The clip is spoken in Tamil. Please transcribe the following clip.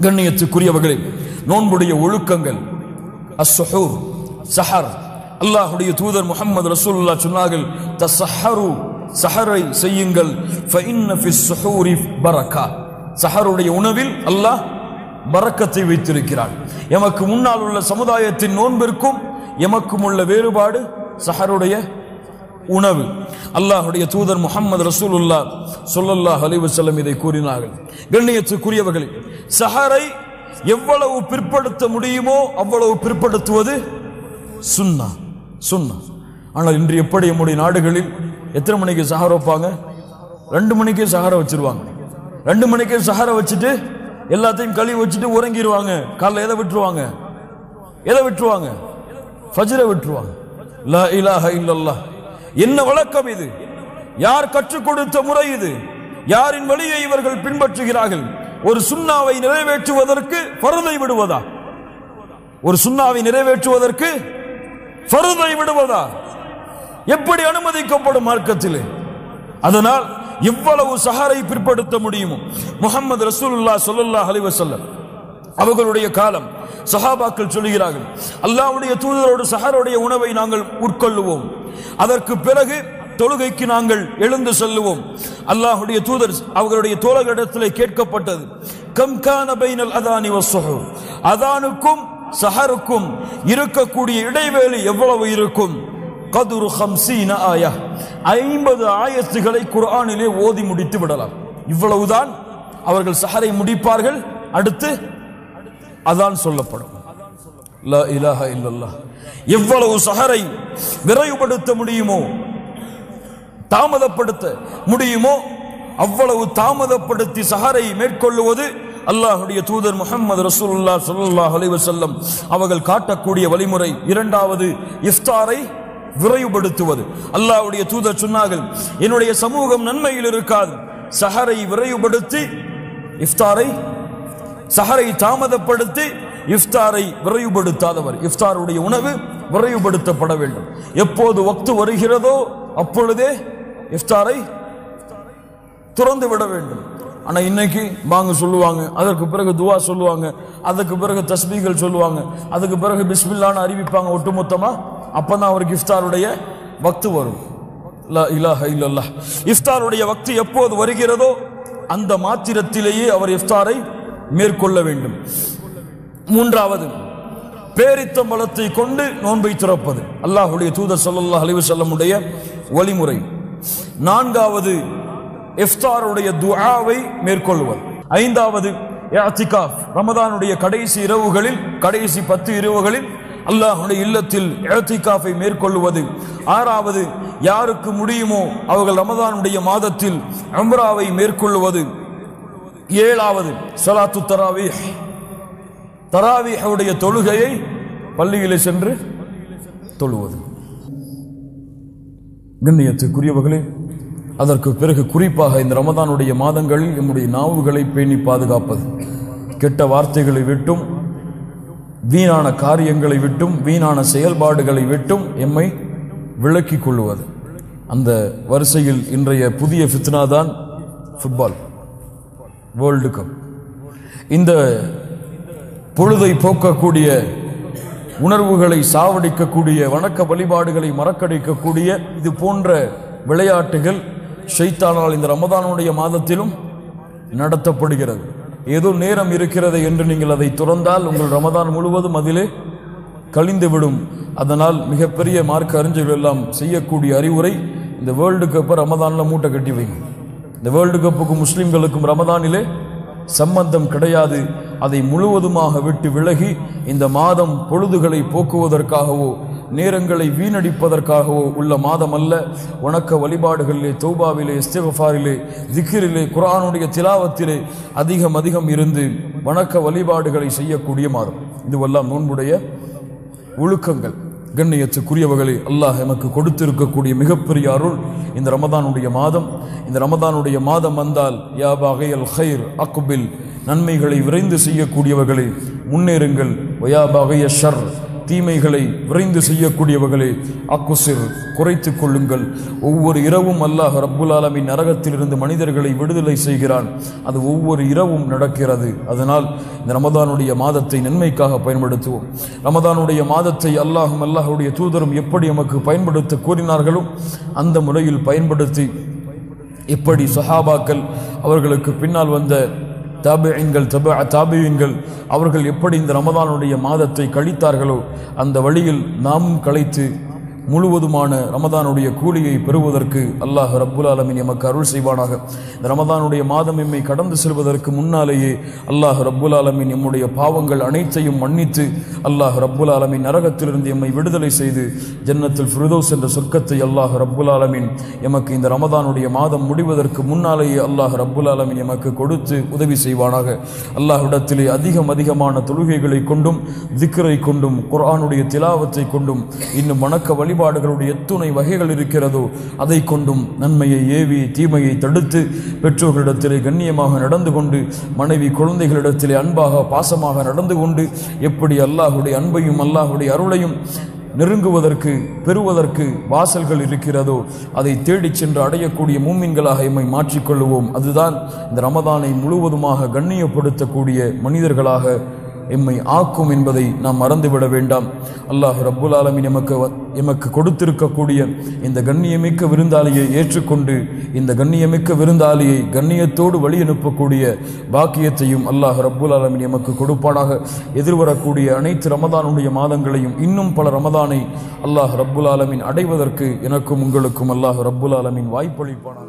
கண்ணியத்துக்குரியவர்களே நோன்புடைய ஒழுக்கங்கள் அஸ்ஸஹூர் சஹர் அல்லாஹ்வுடைய தூதர் முஹம்மது ரசூலுல்லாஹ் சொன்னார்கள் தஸஹரு சஹரை செய்யுங்கள் ஃபஇன்ன ஃபிஸ் ஸுஹூரி பரக்கா சஹருடைய உணவில் அல்லாஹ் பரக்கத்தை வைத்திருக்கிறான் எமக்கு முன்னால் உள்ள சமுதாயத்தின் நோன்பிற்கும் எமக்கும் உள்ள வேறுபாடு சஹருடைய உணவு அல்லாஹுடைய தூதர் முகமது ரசூலுல்லா சொல்லல்லாஹ் அலைஹி வஸல்லம் இதை கூறினார்கள் கண்ணியத்துக்குரியவர்களே சஹரை எவ்வளவு பிற்படுத்த முடியுமோ அவ்வளவு பிற்படுத்துவது சுன்னா சுன்னா ஆனால் இன்று எப்படி நம்முடைய நாடுகளில் எத்தனை மணிக்கு சஹர் வைப்பாங்க ரெண்டு மணிக்கே சஹரை வச்சிருவாங்க ரெண்டு மணிக்கே சஹரை வச்சுட்டு எல்லாத்தையும் கழுவி வச்சுட்டு உறங்கிடுவாங்க காலைல எதை விட்டுருவாங்க எதை விட்டுருவாங்க ஃபஜ்ரை விட்டுருவாங்க லா இலாஹ இல்லல்லாஹ் என்ன வழக்கம் இது யார் கற்றுக் கொடுத்த முறை இது யாரின் வழியை இவர்கள் பின்பற்றுகிறார்கள் ஒரு சுண்ணாவை நிறைவேற்றுவதற்கு பருதை விடுவதா ஒரு சுண்ணாவை நிறைவேற்றுவதற்கு பருதை விடுவதா எப்படி அனுமதிக்கப்படும் மார்க்கத்திலே அதனால் இவ்வளவு சஹரை பிற்படுத்த முடியுமோ முகமது ரசூலுல்லாஹ் ஸல்லல்லாஹு அலைஹி வஸல்லம் அவர்களுடைய காலம் சஹாபாக்கள் சொல்லுகிறார்கள் அல்லாஹ்வுடைய தூதரோடு சஹருடைய உணவை நாங்கள் உட்கொள்ளுவோம் அதற்கு பிறகு தொழுகைக்கு நாங்கள் எழுந்து செல்லுவோம் அல்லாஹ்வுடைய தூதர் அவர்களுடைய தோழர்களிடத்திலே கேட்கப்பட்டது கம் கான பைனல் அதானி வஸ்ஸஹூர் அதானுக்கும் சஹருக்கும் இருக்கக்கூடிய இடைவேளை எவ்வளவு இருக்கும் கதுரு ஹம்சீன ஆயா ஐம்பது ஆயத்துகளை குர்ஆனிலே ஓதி முடித்து விடலாம் இவ்வளவுதான் அவர்கள் சஹரை முடிப்பார்கள் அடுத்து அதான் சொல்லப்படும் லா இலாஹ இல்லல்லாஹ் எவ்வளவு சஹரை விரைவுபடுத்த முடியுமோ தாமதப்படுத்த முடியுமோ அவ்வளவு தாமதப்படுத்தி சஹரை மேற்கொள்ளுவது அல்லாஹுடைய தூதர் முகமது ரசூலுல்லாஹ் ஸல்லல்லாஹு அலைஹி வஸல்லம் அவர்கள் காட்டக்கூடிய வழிமுறை இரண்டாவது இஃப்தாரை விரைவுபடுத்துவது அல்லாஹ்வுடைய தூதர் சொன்னார்கள் என்னுடைய சமூகம் நன்மையில் இருக்காது சஹரை விரைவுபடுத்தி இஃப்தாரை சஹரை தாமதப்படுத்தி இஃப்தாரை விரைவுபடுத்தாதவர் இஃப்தாருடைய உணவு விரைவுபடுத்தப்பட வேண்டும் எப்போது வக்து வருகிறதோ அப்பொழுதே இஃப்தாரை துறந்து விட வேண்டும் ஆனா இன்னைக்கு வாங்க சொல்லுவாங்க அதற்கு பிறகு துவா சொல்லுவாங்க அதுக்கு பிறகு தஸ்பீகள் சொல்லுவாங்க அதுக்கு பிறகு பிஸ்மில்லான்னு அறிவிப்பாங்க ஒட்டுமொத்தமா அப்பதான் அவருக்கு இஃப்தாருடைய வக்து வரும் லா இலாஹ இல்லல்லாஹ் இஃப்தாருடைய வக்து எப்போது வருகிறதோ அந்த மாத்திரத்திலேயே அவர் இஃப்தாரை மேற்கொள்ள வேண்டும் மூன்றாவது பேரித்தம்பலத்தை கொண்டு நோன்பை திறப்பது அல்லாஹ்வுடைய தூதர் ஸல்லல்லாஹு அலைஹி வஸல்லமுடைய வழிமுறை நான்காவது இஃப்தாருடைய துஆவை மேற்கொள்வது ஐந்தாவது இஅ்திகாஃப் ரமதானுடைய கடைசி இரவுகளில் கடைசி பத்து இரவுகளில் அல்லாஹ்வுடைய இல்லத்தில் இஅ்திகாஃபை மேற்கொள்வது ஆறாவது யாருக்கு முடியுமோ அவர்கள் ரமதானுடைய மாதத்தில் உம்ராவை மேற்கொள்வது ஏழாவது ஸலாத்து தராவீஹ் தராவீஹுடைய தொழுகையை பள்ளியிலே சென்று தொழுவது கண்ணியத்துக்குரியவர்களே அதற்கு பிறகு குறிப்பாக இந்த ரமதானுடைய மாதங்களில் நம்முடைய நாவுகளை பேணி பாதுகாப்பது கெட்ட வார்த்தைகளை விட்டும் வீணான காரியங்களை விட்டும் வீணான செயல்பாடுகளை விட்டும் எம்மை விலக்கிக் கொள்ளுவது அந்த வரிசையில் இன்றைய புதிய ஃபித்னா தான் ஃபுட்பால் வேர்ல்டு கப் இந்த பொழுதை போக்கக்கூடிய உணர்வுகளை சாவடிக்கக்கூடிய வணக்க வழிபாடுகளை மறக்கடிக்கக்கூடிய இது போன்ற விளையாட்டுகள் ஷைத்தானால் இந்த ரமதானுடைய மாதத்திலும் நடத்தப்படுகிறது ஏதோ நேரம் இருக்கிறது என்று நீங்கள் அதை துறந்தால் உங்கள் ரமதான் முழுவதும் அதிலே கழிந்துவிடும் அதனால் மிகப்பெரிய மார்க்க அறிஞர்கள் எல்லாம் செய்யக்கூடிய அறிவுரை இந்த வேர்ல்டு கப்பை ரமதானில் மூட்டை கட்டி வைங்க இந்த வேர்ல்டு கப்புக்கும் முஸ்லிம்களுக்கும் ரமதானிலே சம்பந்தம் கிடையாது அதை முழுவதுமாக விட்டு விலகி இந்த மாதம் பொழுதுகளை போக்குவதற்காகவோ நேரங்களை வீணடிப்பதற்காகவோ உள்ள மாதம் அல்ல வணக்க வழிபாடுகளிலே தௌபாவிலே இஸ்திகஃபாரிலே திக்கிரிலே குர்ஆனுடைய திலாவத்திலே அதிகம் அதிகம் இருந்து வணக்க வழிபாடுகளை செய்யக்கூடிய மாதம் இதுவெல்லாம் நோன்புடைய ஒழுக்கங்கள் கண்ணியத்துக்குரியவர்களே அல்லாஹ் எமக்கு கொடுத்திருக்கக்கூடிய மிகப்பெரிய அருள் இந்த ரமதானுடைய மாதம் இந்த ரமதானுடைய மாதம் வந்தால் யா பாகையல் ஹைர் அக்பில் நன்மைகளை விரைந்து செய்யக்கூடியவர்களே முன்னேறுங்கள் ஒயா பாகைய ஷர் தீமைகளை விரைந்து செய்யக்கூடியவர்களே அக்குசிர் குறைத்துக் கொள்ளுங்கள் ஒவ்வொரு இரவும் அல்லாஹ் ரப்புல் ஆலமின் நரகத்திலிருந்து மனிதர்களை விடுதலை செய்கிறான் அது ஒவ்வொரு இரவும் நடக்கிறது அதனால் இந்த ரமதானுடைய மாதத்தை நன்மைக்காக பயன்படுத்துவோம் ரமதானுடைய மாதத்தை அல்லாஹும் அல்லாஹுடைய தூதரும் எப்படி நமக்கு பயன்படுத்த கூறினார்களோ அந்த முறையில் பயன்படுத்தி எப்படி சஹாபாக்கள் அவர்களுக்கு பின்னால் வந்த தாபியன்கள் தப தாபியன்கள் அவர்கள் எப்படி இந்த ரமதானுடைய மாதத்தை கழித்தார்களோ அந்த வழியில் நாமும் கழித்து முழுவதுமான ரமதானுடைய கூலியை பெறுவதற்கு அல்லாஹ் ரப்புல் ஆலமின் எமக்கு அருள் செய்வானாக இந்த ரமதானுடைய மாதம் எம்மை கடந்து செல்வதற்கு முன்னாலேயே அல்லாஹ் ரப்புல் ஆலமின் எம்முடைய பாவங்கள் அனைத்தையும் மன்னித்து அல்லாஹ் ரப்புல் ஆலமின் நரகத்திலிருந்து எம்மை விடுதலை செய்து ஜன்னத்தில் ஃபிருதோஸ் என்ற சொர்க்கத்தை அல்லாஹ் ரப்புல் ஆலமின் எமக்கு இந்த ரமதானுடைய மாதம் முடிவதற்கு முன்னாலேயே அல்லாஹ் ரப்புல் ஆலமின் எமக்கு கொடுத்து உதவி செய்வானாக அல்லாஹ்விடத்திலே அதிகம் அதிகமான தொழுகைகளை கொண்டும் திக்ரை கொண்டும் குர்ஆனுடைய திலாவத்தை கொண்டும் இன்னும் வணக்க வழிபாடுகளுடைய எத்துணை வகைகள் இருக்கிறதோ அதை கொண்டும் நன்மையை ஏவி தீமையை தடுத்து பெற்றோர்களிடத்திலே கண்ணியமாக நடந்து கொண்டு மனைவி குழந்தைகளிடத்திலே அன்பாக பாசமாக நடந்து கொண்டு எப்படி அல்லாஹுடைய அன்பையும் அல்லாஹுடைய அருளையும் நெருங்குவதற்கு பெறுவதற்கு வாசல்கள் இருக்கிறதோ அதை தேடிச் சென்று அடையக்கூடிய மூமின்களாக எம்மை மாற்றிக்கொள்ளுவோம் அதுதான் இந்த ரமதானை முழுவதுமாக கண்ணியப்படுத்தக்கூடிய மனிதர்களாக எம்மை ஆக்கும் என்பதை நாம் மறந்துவிட வேண்டாம் அல்லாஹ் ரப்புல் ஆலமின் எமக்கு வ- எமக்கு கொடுத்திருக்கக்கூடிய இந்த கண்ணியமிக்க விருந்தாளியை ஏற்றுக்கொண்டு இந்த கண்ணியமிக்க விருந்தாளியை கண்ணியத்தோடு வழி அனுப்பக்கூடிய பாக்கியத்தையும் அல்லாஹ் ரப்புல் ஆலமின் எமக்கு கொடுப்பானாக எதிர்வரக்கூடிய அனைத்து ரமதானுடைய மாதங்களையும் இன்னும் பல ரமதானை அல்லாஹ் ரப்புல் ஆலமின் அடைவதற்கு எனக்கும் உங்களுக்கும் அல்லாஹ் ரப்புல் ஆலமின் வாய்ப்பளிப்பானாக